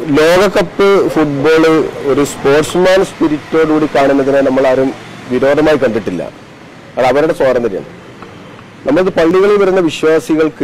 ലോകകപ്പ് ഫുട്ബോള് ഒരു സ്പോർട്സ്മാൻ സ്പിരിറ്റോടുകൂടി കാണുന്നതിനെ നമ്മൾ ആരും വിരോധമായി കണ്ടിട്ടില്ല അത് അവരുടെ സ്വാതന്ത്ര്യമാണ് നമ്മളത് പള്ളികളിൽ വരുന്ന വിശ്വാസികൾക്ക്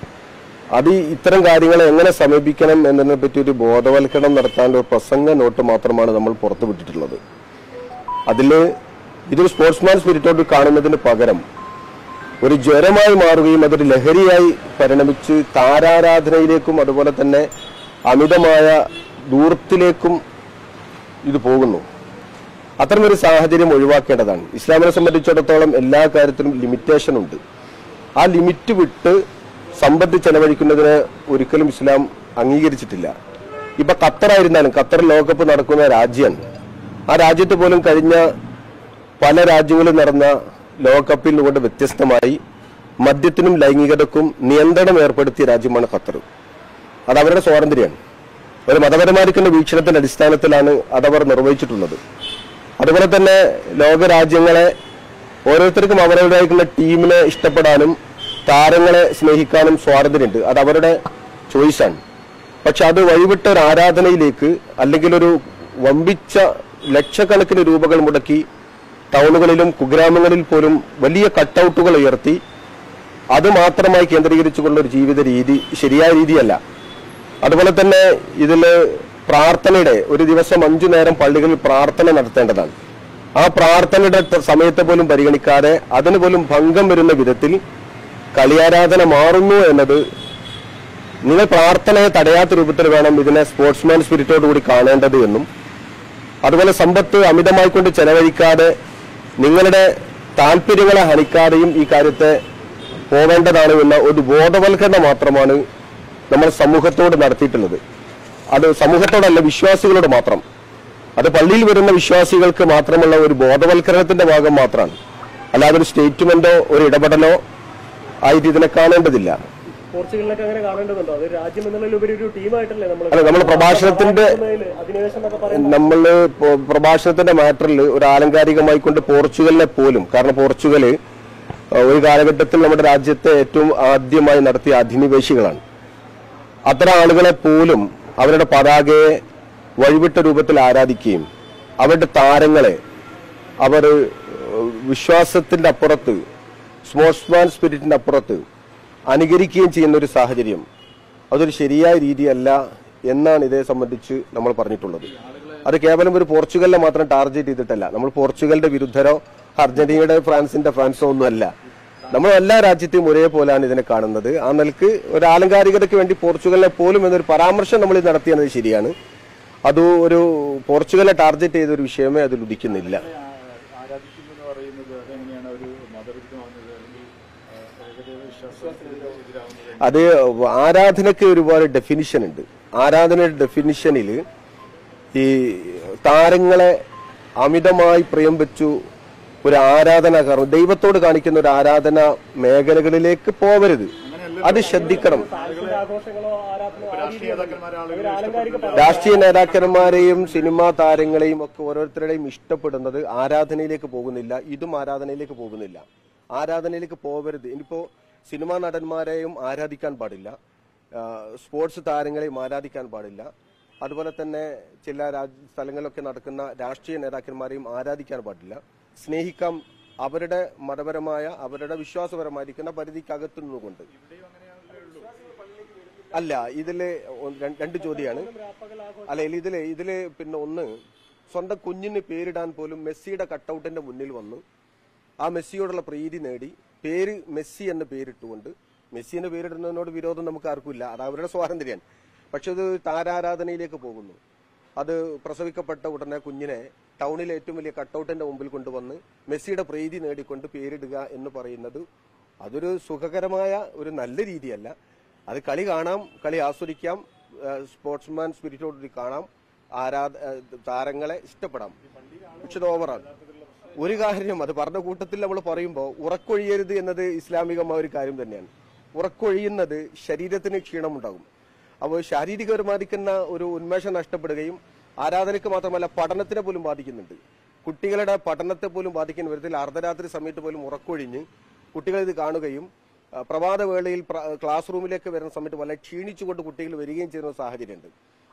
അത് ഈ ഇത്തരം കാര്യങ്ങളെ എങ്ങനെ സമീപിക്കണം എന്നതിനെ പറ്റി ഒരു ബോധവൽക്കരണം നടത്താൻ ഒരു പ്രസംഗ നോട്ട് മാത്രമാണ് നമ്മൾ പുറത്തുവിട്ടിട്ടുള്ളത് അതിൽ ഇതൊരു സ്പോർട്സ്മാൻ സ്പിരിറ്റോട് കാണുന്നതിന് പകരം ഒരു ജ്വരമായി മാറുകയും അതൊരു ലഹരിയായി പരിണമിച്ച് താരാരാധനയിലേക്കും അതുപോലെ തന്നെ അമിതമായ ദൂരത്തിലേക്കും ഇത് പോകുന്നു അത്തരമൊരു സാഹചര്യം ഒഴിവാക്കേണ്ടതാണ് ഇസ്ലാമിനെ സംബന്ധിച്ചിടത്തോളം എല്ലാ കാര്യത്തിലും ലിമിറ്റേഷൻ ഉണ്ട് ആ ലിമിറ്റ് വിട്ട് സമ്പത്ത് ചെലവഴിക്കുന്നതിന് ഒരിക്കലും ഇസ്ലാം അംഗീകരിച്ചിട്ടില്ല ഇപ്പൊ ഖത്തറായിരുന്നാലും ഖത്തർ ലോകകപ്പ് നടക്കുന്ന രാജ്യമാണ് ആ രാജ്യത്ത് പോലും കഴിഞ്ഞ പല രാജ്യങ്ങളിൽ നടന്ന ലോകകപ്പിൽ കൊണ്ട് വ്യത്യസ്തമായി മദ്യത്തിനും ലൈംഗികതക്കും നിയന്ത്രണം ഏർപ്പെടുത്തിയ രാജ്യമാണ് ഖത്തർ അത് അവരുടെ സ്വാതന്ത്ര്യമാണ് ഒരു മതപരമായിരിക്കുന്ന വീക്ഷണത്തിന്റെ അടിസ്ഥാനത്തിലാണ് അതവർ നിർവഹിച്ചിട്ടുള്ളത് അതുപോലെ തന്നെ ലോകരാജ്യങ്ങളെ ഓരോരുത്തർക്കും അവരുടേതായിട്ടുള്ള ടീമിനെ ഇഷ്ടപ്പെടാനും താരങ്ങളെ സ്നേഹിക്കാനും സ്വാതന്ത്ര്യമുണ്ട് അത് അവരുടെ ചോയ്സാണ് പക്ഷെ അത് വഴിവിട്ട ഒരു ആരാധനയിലേക്ക് അല്ലെങ്കിൽ ഒരു വമ്പിച്ച ലക്ഷക്കണക്കിന് രൂപകൾ മുടക്കി ടൗണുകളിലും കുഗ്രാമങ്ങളിൽ പോലും വലിയ കട്ടൗട്ടുകൾ ഉയർത്തി അത് മാത്രമായി കേന്ദ്രീകരിച്ചുകൊണ്ട ഒരു ജീവിത രീതി ശരിയായ രീതിയല്ല അതുപോലെ തന്നെ ഇതില് പ്രാർത്ഥനയുടെ ഒരു ദിവസം അഞ്ചു നേരം പള്ളികളിൽ പ്രാർത്ഥന നടത്തേണ്ടതാണ് ആ പ്രാർത്ഥനയുടെ ത- സമയത്തെ പോലും പരിഗണിക്കാതെ അതിന് പോലും ഭംഗം വരുന്ന വിധത്തിൽ കളിയാരാധന മാറുന്നു എന്നത് നിങ്ങൾ പ്രാർത്ഥനയെ തടയാത്ത രൂപത്തിൽ വേണം ഇതിനെ സ്പോർട്സ്മാൻ സ്പിരിറ്റോട് കൂടി കാണേണ്ടത് എന്നും അതുപോലെ സമ്പത്ത് അമിതമായി കൊണ്ട് ചെലവഴിക്കാതെ നിങ്ങളുടെ താല്പര്യങ്ങളെ ഹനിക്കാതെയും ഈ കാര്യത്തെ പോവേണ്ടതാണ് എന്ന ഒരു ബോധവൽക്കരണം മാത്രമാണ് നമ്മൾ സമൂഹത്തോട് നടത്തിയിട്ടുള്ളത് അത് സമൂഹത്തോടല്ല വിശ്വാസികളോട് മാത്രം അത് പള്ളിയിൽ വരുന്ന വിശ്വാസികൾക്ക് മാത്രമുള്ള ഒരു ബോധവൽക്കരണത്തിന്റെ ഭാഗം മാത്രമാണ് അല്ലാതെ ഒരു സ്റ്റേറ്റ്മെന്റോ ഒരു ഇടപെടലോ ആയിട്ട് ഇതിനെ കാണേണ്ടതില്ല പോർച്ചുഗലിനൊക്കെ അങ്ങനെ കാണേണ്ടതുണ്ടോ അത് രാജ്യം എന്നുള്ളതിലുപരി ഒരു ടീമായിട്ടല്ലേ നമ്മൾ അല്ല നമ്മൾ പ്രഭാഷണത്തിന്റെ അധിനിവേശം എന്നൊക്കെ പറയുന്നത് നമ്മൾ പ്രഭാഷണത്തിന്റെ മാറ്ററിൽ ഒരു ആലങ്കാരികമായി കൊണ്ട് പോർച്ചുഗലിനെ പോലും കാരണം പോർച്ചുഗല് ഏഹ്, ഒരു കാലഘട്ടത്തിൽ നമ്മുടെ രാജ്യത്തെ ഏറ്റവും ആദ്യമായി നടത്തിയ അധിനിവേശികളാണ് അത്തരം ആളുകളെ പോലും അവരുടെ പതാകയെ വഴിവിട്ട രൂപത്തിൽ ആരാധിക്കുകയും അവരുടെ താരങ്ങളെ അവർ ഏഹ്, വിശ്വാസത്തിന്റെ അപ്പുറത്ത് സ്പോർട്സ്മാൻ സ്പിരിറ്റിന്റെ അപ്പുറത്ത് അനുകരിക്കുകയും ചെയ്യുന്ന ഒരു സാഹചര്യം അതൊരു ശരിയായ രീതിയല്ല എന്നാണ് ഇതേ സംബന്ധിച്ച് നമ്മൾ പറഞ്ഞിട്ടുള്ളത് അത് കേവലം ഒരു പോർച്ചുഗലിനെ മാത്രം ടാർഗറ്റ് ചെയ്തിട്ടല്ല നമ്മൾ പോർച്ചുഗലിന്റെ വിരുദ്ധരോ അർജന്റീനയുടെ ഫ്രാൻസിന്റെ ഫ്രാൻസോ ഒന്നുമല്ല നമ്മൾ എല്ലാ രാജ്യത്തെയും ഒരേപോലെയാണ് ഇതിനെ കാണുന്നത് ആ നിലക്ക് ഒരു ആലങ്കാരികതയ്ക്ക് വേണ്ടി പോർച്ചുഗലിനെ പോലും എന്നൊരു പരാമർശം നമ്മൾ നടത്തിയത് ശരിയാണ് അത് ഒരു പോർച്ചുഗലിനെ ടാർഗറ്റ് ചെയ്ത ഒരു വിഷയമേ അതിൽ ഉദിക്കുന്നില്ല ആരാധിക്കുന്നു എന്ന് പറയുന്നത് അതെങ്ങനെയാണ് ഒരു മതവിരുദ്ധമാകുന്നത് അല്ലെങ്കിൽ ആ, ഏകദൈവ വിശ്വാസത്തിനെതിരാകുന്നത് അത് ആരാധനയ്ക്ക് ഒരുപാട് ഡെഫിനിഷൻ ഉണ്ട് ആരാധനയുടെ ഡെഫിനിഷനിൽ ഈ താരങ്ങളെ അമിതമായി പ്രിയം വെച്ചു ഒരു ആരാധന കാരണം ദൈവത്തോട് കാണിക്കുന്ന ഒരു ആരാധന മേഖലകളിലേക്ക് പോവരുത് അത് ശ്രദ്ധിക്കണം സാംസ്കാരിക ആഘോഷങ്ങളോ ആരാധനയോ ആ രാഷ്ട്രീയ നേതാക്കന്മാരെ ആളുകൾ ഒരു ആലങ്കാരിക രാഷ്ട്രീയ നേതാക്കന്മാരെയും സിനിമാ താരങ്ങളെയും ഒക്കെ ഓരോരുത്തരുടെയും ഇഷ്ടപ്പെടുന്നത് ആരാധനയിലേക്ക് പോകുന്നില്ല ഇതും ആരാധനയിലേക്ക് പോകുന്നില്ല ആരാധനയിലേക്ക് പോവരുത് ഇനിയിപ്പോ സിനിമാ നടന്മാരെയും ആരാധിക്കാൻ പാടില്ല ആ, സ്പോർട്സ് താരങ്ങളെയും ആരാധിക്കാൻ പാടില്ല അതുപോലെ തന്നെ ചില രാജ്യ സ്ഥലങ്ങളിലൊക്കെ നടക്കുന്ന രാഷ്ട്രീയ നേതാക്കന്മാരെയും ആരാധിക്കാൻ പാടില്ല സ്നേഹിക്കാം അവരുടെ മതപരമായ അവരുടെ വിശ്വാസപരമായിരിക്കുന്ന പരിധിക്കകത്തു നിന്നുകൊണ്ട് അല്ല ഇതില് ഒന്ന് രണ്ട് രണ്ട് ചോദ്യമാണ് അല്ല ഇല്ല, ഇതില് ഇതില് പിന്നെ ഒന്ന് സ്വന്തം കുഞ്ഞിന് പേരിടാൻ പോലും മെസ്സിയുടെ കട്ടൗട്ടിന്റെ മുന്നിൽ വന്ന് ആ മെസ്സിയോടുള്ള പ്രീതി നേടി പേര് മെസ്സി എന്ന പേരിട്ടുകൊണ്ട് മെസ്സിന്റെ പേരിടുന്നതിനോട് വിരോധം നമുക്ക് ആർക്കുമില്ല അത് അവരുടെ സ്വാതന്ത്ര്യമാണ് പക്ഷെ അത് താരാരാധനയിലേക്ക് പോകുന്നു അത് പ്രസവിക്കപ്പെട്ട ഉടനെ കുഞ്ഞിനെ ടൗണിലെ ഏറ്റവും വലിയ കട്ടൗട്ടിന്റെ മുമ്പിൽ കൊണ്ടുവന്ന് മെസ്സിയുടെ പ്രീതി നേടിക്കൊണ്ട് പേരിടുക എന്ന് പറയുന്നത് അതൊരു സുഖകരമായ ഒരു നല്ല രീതിയല്ല അത് കളി കാണാം കളി ആസ്വദിക്കാം ഏഹ് സ്പോർട്സ്മാൻ സ്പിരിറ്റോടുകൂടി കാണാം ആരാധ ഏഹ് താരങ്ങളെ ഇഷ്ടപ്പെടാം പക്ഷെ ഇത് ഓവറാണ് ഒരു കാര്യം അത് പറഞ്ഞ കൂട്ടത്തിൽ നമ്മൾ പറയുമ്പോൾ ഉറക്കൊഴിയരുത് എന്നത് ഇസ്ലാമികമായ ഒരു കാര്യം തന്നെയാണ് ഉറക്കൊഴിയുന്നത് ശരീരത്തിന് ക്ഷീണമുണ്ടാകും അപ്പോൾ ശാരീരികപരമായിരിക്കുന്ന ഒരു ഉന്മേഷം നഷ്ടപ്പെടുകയും ആരാധനയ്ക്ക് മാത്രമല്ല പഠനത്തിനെ പോലും ബാധിക്കുന്നുണ്ട് കുട്ടികളുടെ പഠനത്തെ പോലും ബാധിക്കുന്ന വിധത്തിൽ അർദ്ധരാത്രി സമയത്ത് പോലും ഉറക്കൊഴിഞ്ഞ് കുട്ടികൾ ഇത് കാണുകയും ആ, പ്രഭാതവേളയിൽ പ്ര- ക്ലാസ് റൂമിലേക്ക് വരുന്ന സമയത്ത് വളരെ ക്ഷീണിച്ചുകൊണ്ട് കുട്ടികൾ വരികയും ചെയ്യുന്ന ഒരു സാഹചര്യമുണ്ട്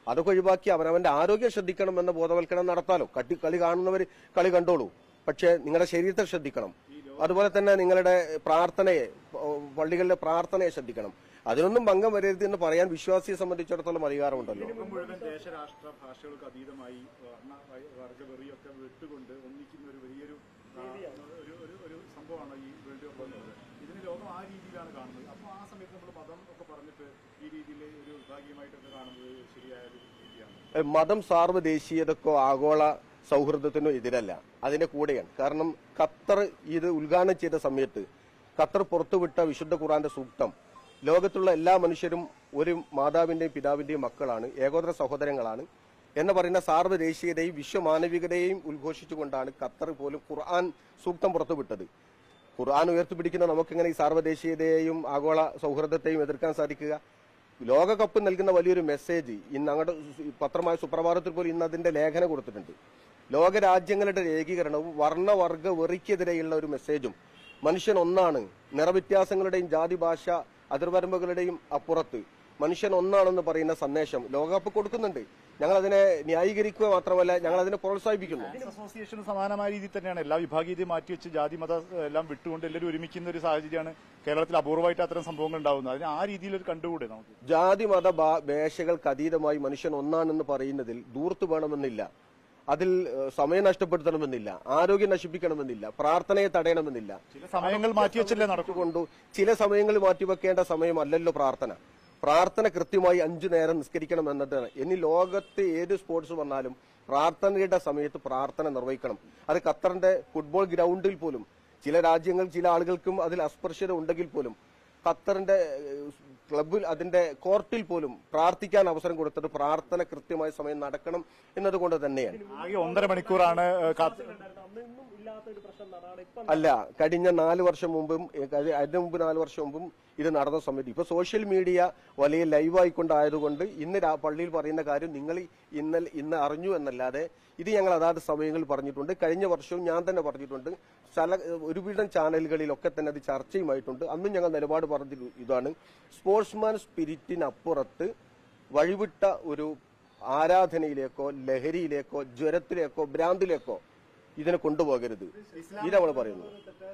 അതൊക്കെ ഒഴിവാക്കി അവനവന്റെ ആരോഗ്യം ശ്രദ്ധിക്കണം എന്ന ബോധവൽക്കരണം നടത്താലോ കട്ടി കളി കാണുന്നവർ കളി കണ്ടോളൂ പക്ഷേ നിങ്ങളുടെ ശരീരത്തെ ശ്രദ്ധിക്കണം അതുപോലെ തന്നെ നിങ്ങളുടെ പ്രാർത്ഥനയെ ഓ, പള്ളികളിലെ പ്രാർത്ഥനയെ ശ്രദ്ധിക്കണം അതിനൊന്നും ഭംഗം വരരുത് എന്ന് പറയാൻ വിശ്വാസിയെ സംബന്ധിച്ചിടത്തോളം അധികാരമുണ്ടല്ലോ ലോകം മുഴുവൻ ദേശരാഷ്ട്ര ഭാഷകൾക്ക് അതീതമായി വർണ്ണ വൈ- വർഗവെറിയൊക്കെ വിട്ടുകൊണ്ട് ഒന്നിക്കുന്ന ഒരു വലിയൊരു ആ, ഒരു ഒരു ഒരു സംഭവമാണ് ഈ വേൾഡ് കപ്പ് എന്നുള്ളത് ഇതിന് ലോകം ആ രീതിയിലാണ് കാണുന്നത് അപ്പോൾ ആ സമയത്ത് നമ്മൾ മതം ഒക്കെ പറഞ്ഞിട്ട് ഈ രീതിയിൽ ഒരു വിഭാഗീയമായിട്ടൊക്കെ കാണുന്നത് ശരിയായ ഒരു രീതിയാണ് ഏഹ് മതം സാർവദേശീയതക്കോ ആഗോള സൗഹൃദത്തിനോ എതിരല്ല അതിന്റെ കൂടെയാണ് കാരണം ഖത്തർ ഇത് ഉദ്ഘാടനം ചെയ്ത സമയത്ത് ഖത്തർ പുറത്തുവിട്ട വിശുദ്ധ ഖുറാന്റെ സൂക്തം ലോകത്തുള്ള എല്ലാ മനുഷ്യരും ഒരു മാതാവിന്റെയും പിതാവിന്റെയും മക്കളാണ് ഏകോദര സഹോദരങ്ങളാണ് എന്ന് പറയുന്ന സാർവദേശീയതയും വിശ്വമാനവികതയെയും ഉദ്ഘോഷിച്ചുകൊണ്ടാണ് ഖത്തർ പോലും ഖുർആൻ സൂക്തം പുറത്തുവിട്ടത് ഖുർആൻ ഉയർത്തിപ്പിടിക്കുന്ന നമുക്കെങ്ങനെ ഈ സാർവദേശീയതയെയും ആഗോള സൗഹൃദത്തെയും എതിർക്കാൻ സാധിക്കുക ലോകകപ്പ് നൽകുന്ന വലിയൊരു മെസ്സേജ് ഇന്ന് അങ്ങോട്ട് പത്രമായ സുപ്രഭാതത്തിൽ പോലും ഇന്ന് അതിന്റെ ലേഖനം കൊടുത്തിട്ടുണ്ട് ലോകരാജ്യങ്ങളുടെ ഏകീകരണവും വർണ്ണവർഗ വെറിക്കെതിരെയുള്ള ഒരു മെസ്സേജും മനുഷ്യൻ ഒന്നാണ് നിറവ്യത്യാസങ്ങളുടെയും ജാതി ഭാഷ അതിർവരമ്പുകളുടെയും അപ്പുറത്ത് മനുഷ്യൻ ഒന്നാണെന്ന് പറയുന്ന സന്ദേശം ലോകകപ്പ് കൊടുക്കുന്നുണ്ട് ഞങ്ങൾ അതിനെ ന്യായീകരിക്കുക മാത്രമല്ല ഞങ്ങൾ അതിനെ പ്രോത്സാഹിപ്പിക്കുന്നു ഫാൻസ് അസോസിയേഷൻ സമാനമായ രീതിയിൽ തന്നെയാണ് എല്ലാ വിഭാഗീയതയും മാറ്റിവെച്ച് ജാതി മത എല്ലാം വിട്ടുകൊണ്ട് എല്ലാവരും ഒരുമിക്കുന്ന ഒരു സാഹചര്യമാണ് കേരളത്തിൽ അപൂർവമായിട്ട് അത്തരം സംഭവങ്ങൾ ഉണ്ടാകുന്നത് അതിന് ആ രീതിയിൽ ഒരു കണ്ടുകൂടെ നമുക്ക് ജാതി മത ഭാ- ഭാഷകൾക്ക് അതീതമായി മനുഷ്യൻ ഒന്നാണെന്ന് പറയുന്നതിൽ ദൂർത്ത് വേണമെന്നില്ല അതിൽ ഏഹ്, സമയം നഷ്ടപ്പെടുത്തണമെന്നില്ല ആരോഗ്യം നശിപ്പിക്കണമെന്നില്ല പ്രാർത്ഥനയെ തടയണമെന്നില്ല ചില സമയങ്ങൾ മാറ്റിവെച്ചല്ലേ നടക്കൂ കൊണ്ടു ചില സമയങ്ങളിൽ മാറ്റിവെക്കേണ്ട സമയമല്ലല്ലോ പ്രാർത്ഥന പ്രാർത്ഥന കൃത്യമായി അഞ്ചു നേരം നിസ്കരിക്കണം എന്നതാണ് ഇനി ലോകത്ത് ഏത് സ്പോർട്സ് വന്നാലും പ്രാർത്ഥനയുടെ സമയത്ത് പ്രാർത്ഥന നിർവഹിക്കണം അത് ഖത്തറിന്റെ ഫുട്ബോൾ ഗ്രൗണ്ടിൽ പോലും ചില രാജ്യങ്ങൾ ചില ആളുകൾക്കും അതിൽ അസ്പർശ്യത ഉണ്ടെങ്കിൽ പോലും ഖത്തറിന്റെ ഏഹ്, ക്ലബിൽ അതിന്റെ കോർട്ടിൽ പോലും പ്രാർത്ഥിക്കാൻ അവസരം കൊടുത്തത് പ്രാർത്ഥന കൃത്യമായ സമയം നടക്കണം എന്നതുകൊണ്ട് തന്നെയാണ് ആകെ ഒന്നര മണിക്കൂറാണ് ഏഹ്, കാത്ത് ഉണ്ടായിരുന്നു അന്നൊന്നും ഇല്ലാത്ത ഒരു പ്രശ്നം നടന്നാണ് ഇപ്പൊ അല്ല കഴിഞ്ഞ നാല് വർഷം മുമ്പും ഏ, കഴി- അതിന് മുമ്പ് നാല് വർഷം മുമ്പും ഇത് നടന്ന സമയത്ത് ഇപ്പൊ സോഷ്യൽ മീഡിയ വലിയ ലൈവായിക്കൊണ്ടായതുകൊണ്ട് ഇന്ന് രാ- പള്ളിയിൽ പറയുന്ന കാര്യം നിങ്ങൾ ഇന്നലെ ഇന്ന് അറിഞ്ഞു എന്നല്ലാതെ ഇത് ഞങ്ങൾ അതാത് സമയങ്ങളിൽ പറഞ്ഞിട്ടുണ്ട് കഴിഞ്ഞ വർഷവും ഞാൻ തന്നെ പറഞ്ഞിട്ടുണ്ട് സ്ഥല ഒരുവിധം ചാനലുകളിലൊക്കെ തന്നെ അത് ചർച്ചയുമായിട്ടുണ്ട് അന്നും ഞങ്ങൾ നിലപാട് പറഞ്ഞ ഇതാണ് സ്പോർട്സ്മാൻ സ്പിരിറ്റിനപ്പുറത്ത് വഴിവിട്ട ഒരു ആരാധനയിലേക്കോ ലഹരിയിലേക്കോ ജ്വരത്തിലേക്കോ ഭ്രാന്തിലേക്കോ ഇതിനെ കൊണ്ടുപോകരുത് ഇതാണ് പറയുന്നത്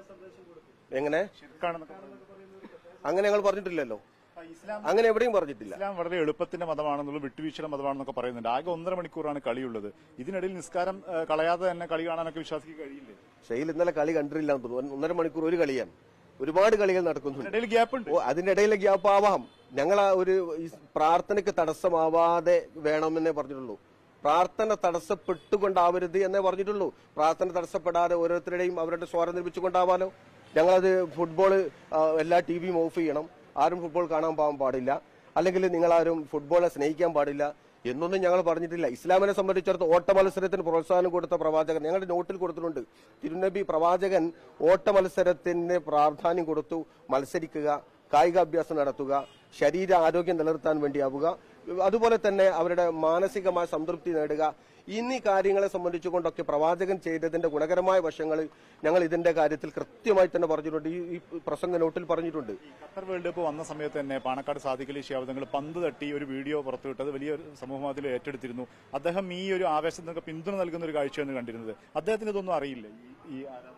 എങ്ങനെ ശിർക്കാണെന്നൊക്കെ പറയുന്നത്. അങ്ങനെ ഞങ്ങൾ പറഞ്ഞിട്ടില്ലല്ലോ ആ, ഇസ്ലാം അങ്ങനെ എവിടെയും പറഞ്ഞിട്ടില്ല ഇസ്ലാം വളരെ എളുപ്പത്തിന്റെ മതമാണെന്നുള്ളത് വിട്ടുവീഴ്ചയുടെ മതമാണെന്നൊക്കെ പറയുന്നുണ്ട് ആകെ ഒന്നര മണിക്കൂറാണ് കളിയുള്ളത് ഇതിനിടയിൽ നിസ്കാരം ഏഹ്, കളയാതെ തന്നെ കളി കാണാനൊക്കെ വിശ്വാസിക്ക് കഴിയില്ലേ ഷെയിൽ ഇന്നലെ കളി കണ്ടിട്ടില്ല എന്ന് തോന്നുന്നു ഒന്നര മണിക്കൂർ ഒരു കളിയാണ് ഒരുപാട് കളികൾ നടക്കുന്നുണ്ട് ഇതിനിടയിൽ ഗ്യാപ്പ് ഉണ്ട് ഓ അതിന്റെ ഇടയിലെ ഗ്യാപ്പ് ആവാം ഞങ്ങൾ ആ ഒരു ഈ പ്രാർത്ഥനയ്ക്ക് തടസ്സമാവാതെ വേണമെന്നേ പറഞ്ഞിട്ടുള്ളൂ പ്രാർത്ഥന തടസ്സപ്പെട്ടുകൊണ്ടാവരുത് എന്നേ പറഞ്ഞിട്ടുള്ളൂ പ്രാർത്ഥന തടസ്സപ്പെടാതെ ഓരോരുത്തരുടെയും അവരുടെ സ്വാരം നിർമ്മിച്ചുകൊണ്ടാവാലോ ഞങ്ങളത് ഫുട്ബോൾ എല്ലാ ടി വിയും ഓഫ് ചെയ്യണം ആരും ഫുട്ബോൾ കാണാൻ പോകാൻ പാടില്ല അല്ലെങ്കിൽ നിങ്ങളാരും ഫുട്ബോളെ സ്നേഹിക്കാൻ പാടില്ല എന്നൊന്നും ഞങ്ങൾ പറഞ്ഞിട്ടില്ല ഇസ്ലാമിനെ സംബന്ധിച്ചിടത്തോളം ഓട്ട മത്സരത്തിന് പ്രോത്സാഹനം കൊടുത്ത പ്രവാചകൻ ഞങ്ങളുടെ നോട്ടിൽ കൊടുത്തിട്ടുണ്ട് തിരുനബി പ്രവാചകൻ ഓട്ട മത്സരത്തിന് പ്രാധാന്യം കൊടുത്തു മത്സരിക്കുക കായികാഭ്യാസം നടത്തുക ശരീര ആരോഗ്യം നിലനിർത്താൻ വേണ്ടിയാവുക അതുപോലെ തന്നെ അവരുടെ മാനസികമായ സംതൃപ്തി നേടുക എന്നീ കാര്യങ്ങളെ സംബന്ധിച്ചുകൊണ്ടൊക്കെ പ്രവാചകൻ ചെയ്തതിന്റെ ഗുണകരമായ വശങ്ങൾ ഞങ്ങൾ ഇതിന്റെ കാര്യത്തിൽ കൃത്യമായി തന്നെ പറഞ്ഞിട്ടുണ്ട് ഈ ഈ പ്രസംഗ നോട്ടിൽ പറഞ്ഞിട്ടുണ്ട് ഖത്തർ വേൾഡ് കപ്പ് വന്ന സമയത്ത് തന്നെ പാണക്കാട് സാദിഖലി ശിഹാബദങ്ങൾ പന്ത് തട്ടി ഒരു വീഡിയോ പുറത്തുവിട്ടത് വലിയൊരു സമൂഹ മാധ്യമത്തിൽ ഏറ്റെടുത്തിരുന്നു അദ്ദേഹം ഈ ഒരു ആവേശത്തിനൊക്കെ പിന്തുണ നൽകുന്ന ഒരു കാഴ്ചയാണ് കണ്ടിരുന്നത് അദ്ദേഹത്തിന് ഇതൊന്നും അറിയില്ല ഈ ഈ ആരാധന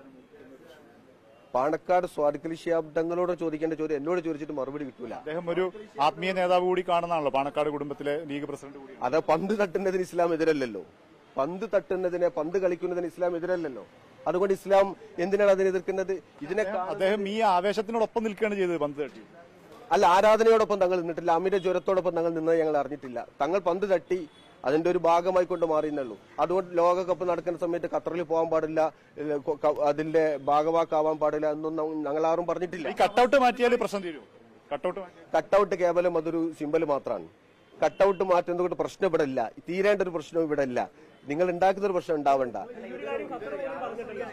പാണക്കാട് സ്വാദിക്കലി ശാബ്ദങ്ങളോട് ചോദിക്കേണ്ട ചോദ്യം എന്നോട് ചോദിച്ചിട്ട് മറുപടി കിട്ടൂല അദ്ദേഹം ഒരു ആത്മീയ നേതാവ് കൂടി കാണുന്നതാണല്ലോ പാണക്കാട് കുടുംബത്തിലെ ലീഗ് പ്രസിഡന്റ് കൂടി അത് പന്ത് തട്ടുന്നതിന് ഇസ്ലാം എതിരല്ലല്ലോ പന്ത് തട്ടുന്നതിനെ പന്ത് കളിക്കുന്നതിന് ഇസ്ലാം എതിരല്ലല്ലോ അതുകൊണ്ട് ഇസ്ലാം എന്തിനാണ് അതിനെ എതിർക്കുന്നത് ഇതിനെ കാ- അദ്ദേഹം ഈ ആവേശത്തിനോടൊപ്പം നിൽക്കുകയാണ് ചെയ്തത് പന്ത് തട്ടി അല്ല ആരാധനയോടൊപ്പം തങ്ങൾ നിന്നിട്ടില്ല അമിത ജ്വരത്തോടൊപ്പം തങ്ങൾ നിന്നത് ഞങ്ങൾ അറിഞ്ഞിട്ടില്ല തങ്ങൾ പന്ത് തട്ടി അതിന്റെ ഒരു ഭാഗമായി കൊണ്ട് മാറിയെന്നുള്ളൂ അതുകൊണ്ട് ലോകകപ്പ് നടക്കുന്ന സമയത്ത് ഖത്തറിൽ പോകാൻ പാടില്ല ഏഹ് കൊ- ക- അതിന്റെ ഭാഗവാക്കാവാൻ പാടില്ല എന്നൊന്നും ഞങ്ങൾ ആരും പറഞ്ഞിട്ടില്ല ഈ കട്ടൗട്ട് മാറ്റിയാൽ പ്രശ്നം തീരുമോ കട്ടൗട്ട് മാറ്റിയാൽ കട്ടൗട്ട് കേവലം അതൊരു സിമ്പൽ മാത്രമാണ് കട്ടൗട്ട് മാറ്റുന്നത് കൊണ്ട് പ്രശ്നം ഇവിടെ ഇല്ല തീരേണ്ട ഒരു പ്രശ്നവും ഇവിടെ ഇല്ല നിങ്ങൾ ഉണ്ടാക്കുന്ന ഒരു പ്രശ്നം ഉണ്ടാവണ്ട ഒരു കാര്യം ഖത്തർ പോലും പറഞ്ഞിട്ടില്ല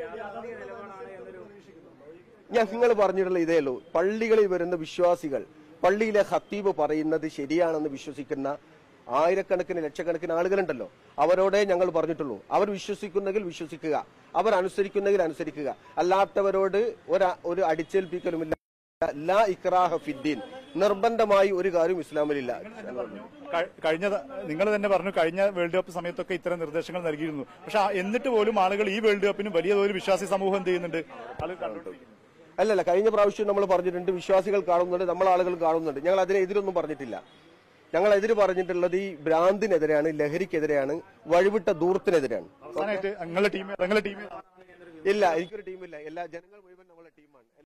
ഞാൻ നിങ്ങൾ പറഞ്ഞിട്ടുള്ള ഇതേ ഉള്ളൂ പള്ളികളിൽ വരുന്ന വിശ്വാസികൾ പള്ളിയിലെ ഹത്തീബ് പറയുന്നത് ശരിയാണെന്ന് വിശ്വസിക്കുന്ന ആയിരക്കണക്കിന് ലക്ഷക്കണക്കിന് ആളുകളുണ്ടല്ലോ അവരോടേ ഞങ്ങൾ പറഞ്ഞിട്ടുള്ളൂ അവർ വിശ്വസിക്കുന്നെങ്കിൽ വിശ്വസിക്കുക അവർ അനുസരിക്കുന്നെങ്കിൽ അനുസരിക്കുക അല്ലാത്തവരോട് ഒരു ഒരു അടിച്ചേൽപ്പിക്കലുമില്ല ലാ ഇക്രാഹ ഫിദ്ദീൻ നിർബന്ധമായി ഒരു കാര്യവും ഇസ്ലാമിലില്ല ക- കഴിഞ്ഞ നിങ്ങൾ തന്നെ പറഞ്ഞു കഴിഞ്ഞ വേൾഡ് കപ്പ് സമയത്തൊക്കെ ഇത്തരം നിർദ്ദേശങ്ങൾ നൽകിയിരുന്നു പക്ഷെ ആ- എന്നിട്ട് പോലും ആളുകൾ ഈ വേൾഡ് കപ്പിന് വലിയ ഒരു വിശ്വാസി സമൂഹം എന്ത് ചെയ്യുന്നുണ്ട് ആളുകൾ കണ്ടുകൊണ്ടിരിക്കുന്നു അല്ലല്ല കഴിഞ്ഞ പ്രാവശ്യം നമ്മൾ പറഞ്ഞിട്ടുണ്ട് വിശ്വാസികൾ കാണുന്നുണ്ട് നമ്മൾ ആളുകൾ കാണുന്നുണ്ട് ഞങ്ങൾ അതിനെതിരൊന്നും പറഞ്ഞിട്ടില്ല ഞങ്ങൾ എതിര് പറഞ്ഞിട്ടുള്ളത് ഈ ഭ്രാന്തിനെതിരെയാണ് ലഹരിക്കെതിരെയാണ് വഴിവിട്ട ദൂരത്തിനെതിരെയാണ് അവസാനമായിട്ട് നിങ്ങളുടെ ടീം നിങ്ങളുടെ ടീം ഇല്ല എനിക്കൊരു ടീമില്ല എല്ലാ ജനങ്ങൾ മുഴുവൻ നമ്മളെ ടീമാണ്